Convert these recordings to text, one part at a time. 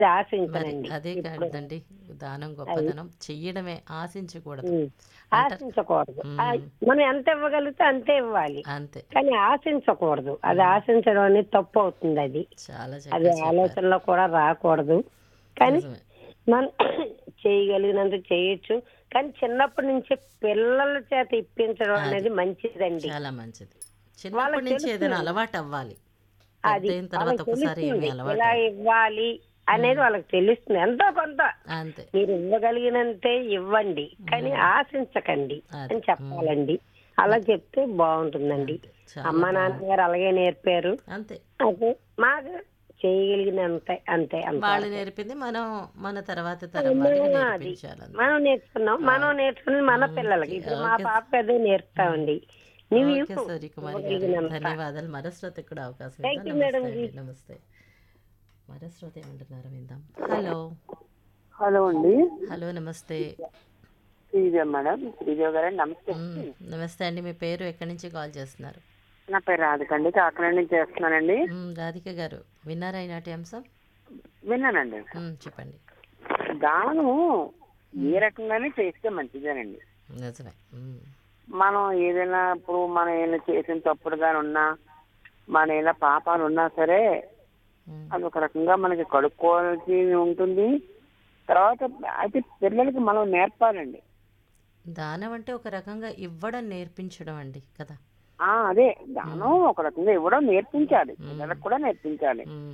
మరి ఆశించనండి అదే ఇప్పుడు కాదండి దానం అది గొప్పదనం చెయ్యడమే ఆశించకూడదు ఉమ్. అంటారు ఆశించకూడదు ఆ, ఉమ్, మనం ఎంత ఇవ్వగలిగితే అంతే ఇవ్వాలి అంతే కానీ ఆశించకూడదు అది ఉమ్, ఆశించడం అనేది తప్పు అవుతుంది అది చాలా అది చక్కగా చెప్పారు ఆలోచనలో కూడా రాకూడదు కానీ నిజమే మనం చేయగలిగినంత చేయొచ్చు కానీ చిన్నప్పటి నుంచి పిల్లల చేత ఇప్పించడం అది అనేది మంచిదండి చాలా మంచిది చిన్నప్పటి వాళ్ళకి నుంచి ఏదైనా తెలుస్తుంది అలవాటు అవ్వాలి అది పెద్ద అయిన తర్వాత వాళ్ళకి ఒకసారి ఏమీ తెలుస్తుంది అలవాటు ఇలా అవ్వదు ఇవ్వాలి అనేది ఉమ్, వాళ్ళకి తెలుస్తుంది ఎంతో కొంత అంతే మీరు ఇవ్వగలిగినంతే ఇవ్వండి కానీ ఉమ్, ఆశించకండి అది అని ఉమ్, చెప్పాలండి అలా అది చెప్తే బాగుంటుందండి అంతే చాలా అమ్మ బాగుంది నాన్నగారు అలాగే నేర్పారు అంతే అదే మాకు చేయగలిగినంత అంతే వాళ్ళు అంతవరకే నేర్పింది మనం మన తర్వాత తరం వాళ్ళకి మేము అది నేర్పించాలంతే మనం నేర్చుకున్నాం మనం అవును నేర్చుకుని మన పిల్లలకి ఓకే ఇప్పుడు మా ఓకే పాప అదే ఉమ్. నేర్పుతామండి నువ్వు ఓకే ఇవ్వు సూర్యకుమారి గారు ఇవ్వగలిగినంత ధన్యవాదాలు మరశ్రోతకి కూడా అవకాశం థ్యాంక్ ఇద్దాం యూ నమస్తే మేడం అండి జీ నమస్తే మరశ్రోత ఏమంటున్నారు విందాం హలో హలో అండి హలో నమస్తే శ్రీదేవ్ మేడం శ్రీదేవ్ గారు నమస్తే మ్, అండి నమస్తే అండి మీ పేరు ఎక్కడి నుంచి కాల్ చేస్తున్నారు నా పేరు రాధికండి కాకినాడ నుంచి చేస్తున్నానండి మ్, రాధిక గారు విన్నారా ఈనాటి అంశం విన్నానండి మ్, చెప్పండి దానం ఏ మ్, రకంగానే చేస్తే మంచిదేనండి నిజమే మ్, మనం ఏదైనా ఇప్పుడు మనం ఏదైనా చేసిన తప్పుడు కానీ ఉన్నా మన ఏదైనా పాపాలు ఉన్నా సరే మ్, అది ఒక రకంగా మనకి కడుక్కోవాల్సి ఉంటుంది తర్వాత అయితే పిల్లలకి మనం నేర్పాలండి దానం అంటే ఒక రకంగా ఇవ్వడం నేర్పించడం అండి కదా ఆ అదే మ్, దానం ఒక రకంగా ఇవ్వడం నేర్పించాలి మ్, పిల్లలకు కూడా నేర్పించాలి మ్,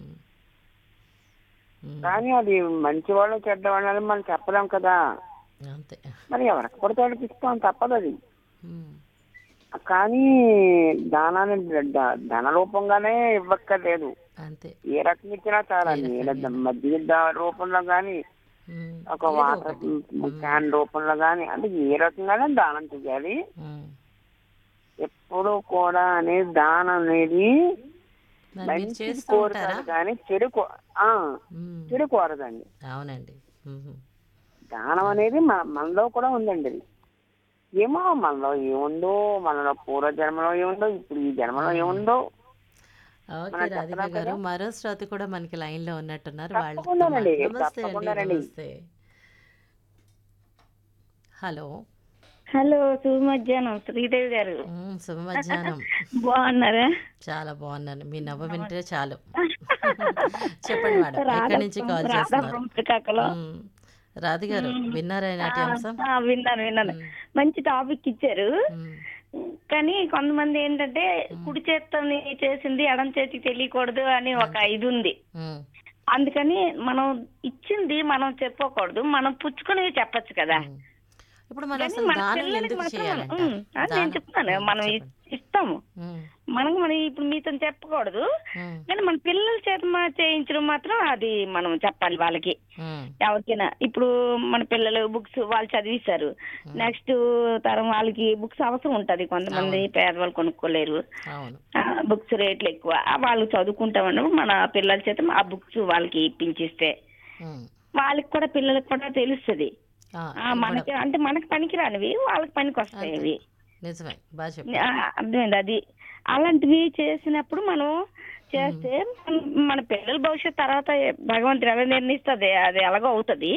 మ్, కానీ అది మంచి వాళ్ళు చెడ్డ వాళ్ళని మనం చెప్పలేం కదా అంతే మరి ఎవరికి పడితే వాళ్ళకి ఇస్తాం తప్పదు అది మ్, కానీ దానాన్ని ద- ధన రూపంగానే ఇవ్వక్కర్లేదు అంతే ఏ రకంగా ఇచ్చినా చాలా ఏ నీళ్ళ రకంగా అయినా మధ్య ద- రూపంలో కానీ మ్, ఒక ఏదో వాటర్ ఒకటి మ్, క్యాన్ రూపంలో కానీ అంటే ఏ రకంగానే దానం చేయాలి మ్. ఎప్పుడు కూడా అనేది దానం అనేది మరి మీరు మంచిది చేస్తూ ఉంటారా కోరుతారు కానీ చెడు కో- ఆ, మ్, చెడు కోరదండి అవునండి మ్మ్. దానం అనేది మన మనలో కూడా ఉందండి అది ఏమో మనలో ఏముందో మనలో పూర్వ జన్మలో ఏముందో ఇప్పుడు ఈ జన్మలో మ్మ్. ఏముందో ఓకే మనం రాధిక చెప్పలేం గారు కదా మరో శ్రోత కూడా మనకి లైన్లో ఉన్నట్టున్నారు వాళ్ళతో తప్పకుండానండి మాట్లా నమస్తే అండి తప్పకుండానండి నమస్తే హలో హలో శుభ మధ్యాహ్నం శ్రీదేవి గారు మ్మ్, శుభ మధ్యాహ్నం బాగున్నారా చాలా బాగున్నాను మీ నవ్వ వింటే చాలు చెప్పండి మేడం ఎక్కడి రాధా నుంచి కాల్ చేస్తున్నారు రాధాపురం శ్రీకాకుళం మ్మ్. రాధి గారు మ్మ్. విన్నారా ఆ, ఈనాటి అంశం ఆ, విన్నాను విన్నాను మ్మ్. మంచి టాపిక్ ఇచ్చారు మ్మ్. కానీ కొంతమంది ఏంటంటే మ్మ్. కుడి చేత్తో చేసింది ఎడం చేతికి తెలియకూడదు అని ఒక అంతే ఇది ఉంది మ్మ్. అందుకని మనం ఇచ్చింది మనం చెప్పకూడదు మనం పుచ్చుకునేవి చెప్పొచ్చు కదా మ్మ్. ఇప్పుడు మనం కానీ అసలు మన దానం పిల్లలకి ఎందుకు మాత్రం చేయాలంటారు ఉమ్, అది నేను దానం చెప్తాను మ్మ్, మనం ఇ- చెప్పండి ఇస్తాము మ్మ్. మనకు మనం ఇప్పుడు మీతో చెప్పకూడదు మ్మ్. కానీ మన పిల్లల చేత మా- చేయించడం మాత్రం అది మనం చెప్పాలి వాళ్ళకి మ్మ్. ఎవరికైనా ఇప్పుడు మన పిల్లలు బుక్స్ వాళ్ళు చదివిస్తారు మ్మ్. నెక్స్ట్ తరం వాళ్ళకి బుక్స్ అవసరం ఉంటది కొంతమంది అవును పేదవాళ్ళు కొనుక్కోలేరు అవును బుక్స్ రేట్లు ఎక్కువ ఆ, వాళ్ళు చదువుకుంటామన్నప్పుడు మన పిల్లల చేత ఆ బుక్స్ వాళ్ళకి ఇప్పించిస్తే మ్మ్. వాళ్ళకి కూడా పిల్లలకు కూడా తెలుస్తుంది ఆ, ఆ, మనకి ఇవ్వడం అంటే మనకి పనికిరానివి వాళ్ళకి పనికి వస్తాయి అంతే అవి నిజమే బాగా ఆ, చెప్పారు అర్థమైంది అది అలాంటివి చేసినప్పుడు మనం మ్మ్. చేస్తే మన మన పిల్లల భవిష్యత్ తర్వాత భగవంతుడు ఎలా నిర్ణయిస్తుంది అది ఎలాగో అవుతుంది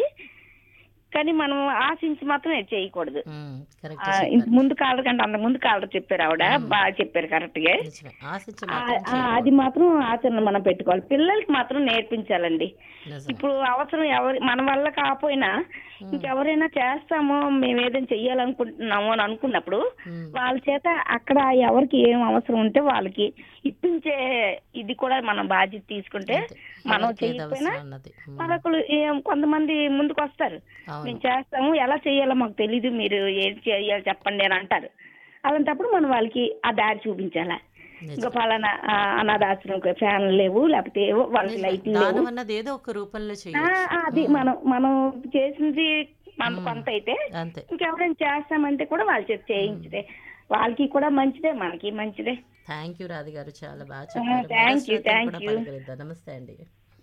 కానీ మనం ఆశించి మాత్రం ఇది చేయకూడదు మ్మ్. కరెక్ట్ ఆ, ఇంత చెప్పారు ముందు కాలర్ కంటే అంత ముందు కాలర్ చెప్పారు ఆవిడ మ్మ్. బాగా చెప్పారు కరెక్ట్ గా నిజమే ఆశించి ఆ, మాత్రం ఆ, అది చేయకూడదు మాత్రం ఆచరణ మనం పెట్టుకోవాలి పిల్లలకి మాత్రం నేర్పించాలండి నిజమే ఇప్పుడు అవసరం ఎవరి మన వల్ల కాకపోయినా మ్మ్. ఇంకెవరైనా చేస్తామో మేము ఏదైనా చెయ్యాలనుకుంటున్నాము అని అనుకున్నప్పుడు మ్మ్. వాళ్ళ చేత అక్కడ ఎవరికి ఏం అవసరం ఉంటే వాళ్ళకి ఇప్పించే ఇది కూడా మనం బాధ్యత తీసుకుంటే అంతే మనం ఎవరికి ఏది చేయకపోయినా అవసరం అన్నది మ్మ్. మరొకరు ఏం- కొంతమంది ముందుకు వస్తారు అవును మేము చేస్తాము ఎలా చేయాలో మాకు తెలీదు మీరు ఏం చేయాలో చెప్పండి అని అంటారు అలాంటప్పుడు మనం వాళ్ళకి ఆ దారి చూపించాలా ఇంకా నిజమే ఫలానా ఆ, అనాథాశ్రమం ఫ్యాన్ లేవు లేకపోతే ఏవో వాళ్ళకి నిజమే లైట్లు లేవు దానం అన్నది ఏదో ఒక రూపంలో ఆ, చేయొచ్చు అది మ్మ్. మనం మనం చేసింది మన మ్మ్. కొంత అయితే అంతే ఇంకెవరైనా చేస్తామంటే కూడా వాళ్ళ చేత మ్మ్. చేయించదే వాళ్ళకి కూడా మంచిదే మనకి మంచిదే థ్యాంక్ యూ రాధి గారు చాలా బాగా చెప్పారు మరో థ్యాంక్ యూ శ్రోతను థ్యాంక్ కూడా యూ పలకరిద్దాం నమస్తే అండి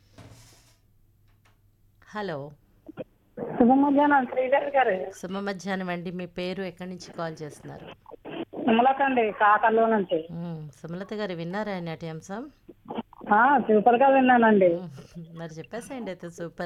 హలో శుభ మధ్యాహ్నం శ్రీదేవి గారు శుభ మధ్యాహ్నం అండి మీ పేరు ఎక్కడి నుంచి కాల్ చేస్తున్నారు విమలకండి కాకర్లో నుంచి మ్మ్. సుమలత గారు విన్నారా ఈనాటి అంశం సూపర్ గా విన్నానండి మరి చెప్పేసేయండి అయితే సూపర్